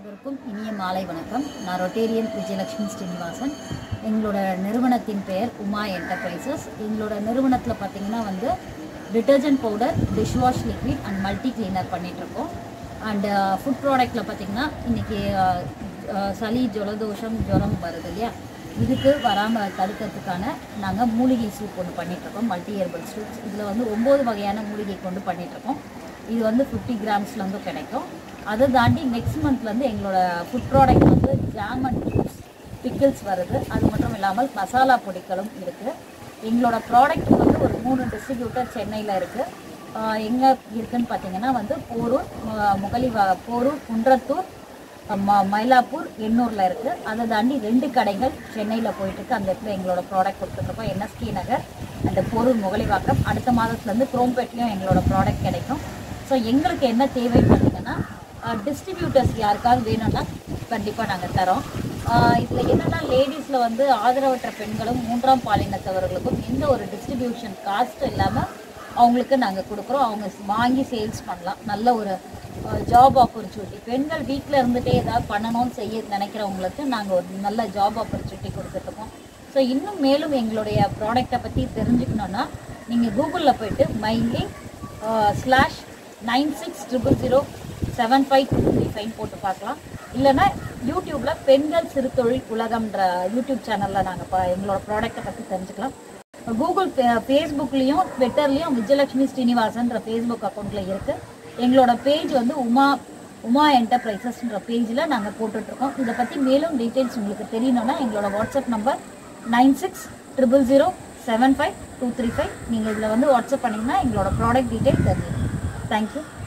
அனைவருக்கும் இனிய மாலை வணக்கம் நான் ரொட்டேரியன் விஜயலட்சுமி ஸ்ரீனிவாசன் எங்களோட நிறுவனத்தின் பெயர் உமா என்டர்பிரைசஸ் எங்களோட நிறுவனத்தில் பார்த்தீங்கன்னா வந்து detergent powder dishwash liquid and multi cleaner பண்ணிகிட்ருக்கோம் அண்ட் ஃபுட் ப்ராடக்ட்டில் பார்த்தீங்கன்னா இன்றைக்கி சளி ஜலதோஷம் ஜுரம் வருது இல்லையா இதுக்கு வராமல் தடுக்கிறதுக்கான நாங்கள் மூலிகை சூப் ஒன்று பண்ணிகிட்ருக்கோம் மல்டி ஹெர்பல் சூப்ஸ் இதில் வந்து ஒம்பது வகையான மூலிகை கொண்டு பண்ணிகிட்ருக்கோம் இது வந்து ஃபிஃப்டி கிராம்ஸ்லேருந்து கிடைக்கும் அதை தாண்டி நெக்ஸ்ட் மந்த்லேருந்து எங்களோட ஃபுட் ப்ராடக்ட் வந்து ஜாம் அண்ட் ஜூஸ் பிக்கிள்ஸ் வருது அது மட்டும் இல்லாமல் மசாலா பொடிகளும் இருக்குது எங்களோட ப்ராடக்ட் வந்து ஒரு மூணு டிஸ்ட்ரிபியூட்டர் சென்னையில் இருக்குது எங்கே இருக்குன்னு பார்த்தீங்கன்னா வந்து போரூர் மு- முகலிவா போரூர் குன்றத்தூர் ம மயிலாப்பூர் எண்ணூரில் இருக்குது அதை தாண்டி ரெண்டு கடைகள் சென்னையில் போயிட்டுருக்கு அந்த இடத்துல எங்களோட ப்ராடக்ட் கொடுத்துட்ருக்கோம் என்எஸ்கே நகர் அந்த போரூர் முகலிவாக்கம் அடுத்த மாதத்துலேருந்து குரோம்பேட்லேயும் எங்களோட ப்ராடக்ட் கிடைக்கும் ஸோ எங்களுக்கு என்ன தேவைன்னு பார்த்தீங்கன்னா டிஸ்ட்ரிபியூட்டர்ஸ் யாருக்காவது வேணும்னா கண்டிப்பாக நாங்கள் தரோம் இதில் என்னென்னா லேடிஸில் வந்து ஆதரவற்ற பெண்களும் மூன்றாம் பாலினத்தவர்களுக்கும் எந்த ஒரு டிஸ்ட்ரிபியூஷன் காஸ்ட் இல்லாமல் அவங்களுக்கு நாங்கள் கொடுக்குறோம் அவங்க வாங்கி சேல்ஸ் பண்ணலாம் நல்ல ஒரு ஜாப் ஆப்பர்ச்சுனிட்டி பெண்கள் வீட்டில் இருந்துகிட்டே ஏதாவது பண்ணணும்னு செய்ய நினைக்கிறவங்களுக்கு நாங்கள் ஒரு நல்ல ஜாப் ஆப்பர்ச்சுனிட்டி கொடுத்துட்ருக்கோம் ஸோ இன்னும் மேலும் எங்களுடைய ப்ராடக்ட்டை பற்றி தெரிஞ்சுக்கணுன்னா நீங்கள் கூகுளில் போயிட்டு மைலி slash nine six triple zero seven five two three five போட்டு பார்க்கலாம் இல்லைன்னா யூடியூப்பில் பெண்கள் சிறுதொழில் உலகம்ன்ற யூடியூப் சேனலில் நாங்கள் எங்களோட ப்ராடக்ட்டை பற்றி தெரிஞ்சுக்கலாம் கூகுள் ஃபேஸ்புக்லேயும் ட்விட்டர்லேயும் விஜயலட்சுமி ஸ்ரீனிவாசன்ற ஃபேஸ்புக் அக்கௌண்ட்டில் இருக்குது எங்களோட பேஜ் வந்து உமா உமா என்டர்பிரைசஸ்ன்ற பேஜில் நாங்கள் போட்டுட்ருக்கோம் இதை பற்றி மேலும் டீட்டெயில்ஸ் உங்களுக்கு தெரியணும்னா எங்களோட WhatsApp number nine six triple zero seven five two three five நீங்கள் இதில் வந்து வாட்ஸ்அப் பண்ணிங்கன்னா எங்களோட ப்ராடக்ட் டீட்டெயில் தெரிஞ்சிடும் தேங்க்யூ